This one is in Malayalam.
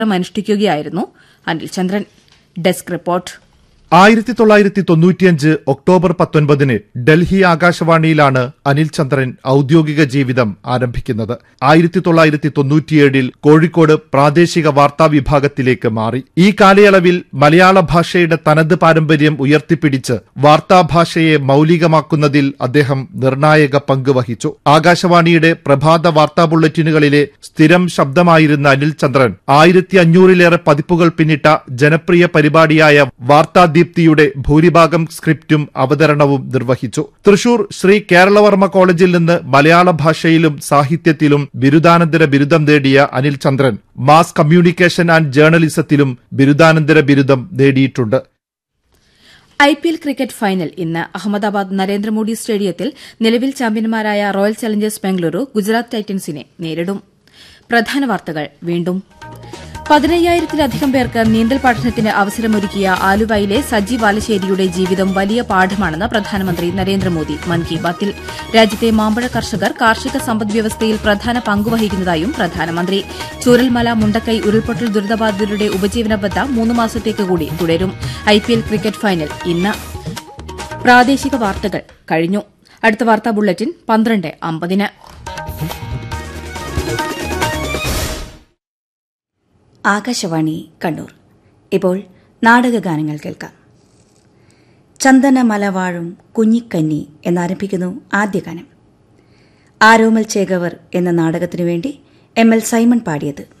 അനുഷ്ഠിക്കുകയായിരുന്നു അനിൽചന്ദ്രൻ ഡെസ്ക് റിപ്പോർട്ട് ആയിരത്തി തൊള്ളായിരത്തി തൊണ്ണൂറ്റിയഞ്ച് ഒക്ടോബർ പത്തൊൻപതിന് ഡൽഹി ആകാശവാണിയിലാണ് അനിൽ ചന്ദ്രൻ ഔദ്യോഗിക ജീവിതം ആരംഭിക്കുന്നത് ആയിരത്തി തൊള്ളായിരത്തി തൊണ്ണൂറ്റിയേഴിൽ കോഴിക്കോട് പ്രാദേശിക വാർത്താ വിഭാഗത്തിലേക്ക് മാറി ഈ കാലയളവിൽ മലയാള ഭാഷയുടെ തനത് പാരമ്പര്യം ഉയർത്തിപ്പിടിച്ച് വാർത്താഭാഷയെ മൌലികമാക്കുന്നതിൽ അദ്ദേഹം നിർണായക പങ്ക് വഹിച്ചു ആകാശവാണിയുടെ പ്രഭാത വാർത്താ ബുള്ളറ്റിനുകളിലെ സ്ഥിരം ശബ്ദമായിരുന്ന അനിൽ ചന്ദ്രൻ ആയിരത്തി അഞ്ഞൂറിലേറെ പതിപ്പുകൾ പിന്നിട്ട ജനപ്രിയ പരിപാടിയായ വാർത്താദീപ്തിയുടെ ഭൂരിഭാഗം സ്ക്രിപ്റ്റും അവതരണവും നിർവഹിച്ചു തൃശൂർ ശ്രീ കേരളവർമ്മ കോളേജിൽ നിന്ന് മലയാള ഭാഷയിലും സാഹിത്യത്തിലും ബിരുദാനന്തര ബിരുദം നേടിയ Anil Chandran mass communication and ജേർണലിസത്തിലും ബിരുദാനന്തര ബിരുദം നേടിയിട്ടുണ്ട് I P L cricket final ഇന്ന് അഹമ്മദാബാദ് നരേന്ദ്രമോദി സ്റ്റേഡിയത്തിൽ നിലവിൽ ചാമ്പ്യന്മാരായ റോയൽ ചലഞ്ചേഴ്സ് ബംഗളൂരു ഗുജറാത്ത് ടൈറ്റൻസിനെ നേരിടും പ്രധാന വാർത്തകൾ വീണ്ടും പതിനയ്യായിരത്തിലധികം പേർക്ക് നീന്തൽ പഠനത്തിന് അവസരമൊരുക്കിയ ആലുവയിലെ സജി വാലശ്ശേരിയുടെ ജീവിതം വലിയ പാഠമാണെന്ന് പ്രധാനമന്ത്രി നരേന്ദ്രമോദി മൻ കി ബാത്തിൽ രാജ്യത്തെ മാമ്പഴ കർഷകർ കാർഷിക സമ്പദ്വ്യവസ്ഥയിൽ പ്രധാന പങ്കുവഹിക്കുന്നതായും പ്രധാനമന്ത്രി ചൂരൽമല മുണ്ടക്കൈ ഉരുൾപൊട്ടൽ ദുരിതബാധിതരുടെ ഉപജീവന ബദ്ധ മൂന്ന് മാസത്തേക്ക് കൂടി തുടരും ഐപിഎൽ ക്രിക്കറ്റ് ഫൈനൽ ഇന്ന് പ്രാദേശിക വാർത്തകൾ കഴിഞ്ഞു അടുത്ത വാർത്താ ബുള്ളറ്റിൻ പന്ത്രണ്ട് അമ്പതിന് ആകാശവാണി കണ്ണൂർ ഇപ്പോൾ നാടകഗാനങ്ങൾ കേൾക്കാം ചന്ദന മലവാഴും കുഞ്ഞിക്കന്നി എന്നാരംഭിക്കുന്നു ആദ്യ ഗാനം ആരോമൽ ചേകവർ എന്ന നാടകത്തിനു വേണ്ടി എം എൽ സൈമൺ പാടിയത്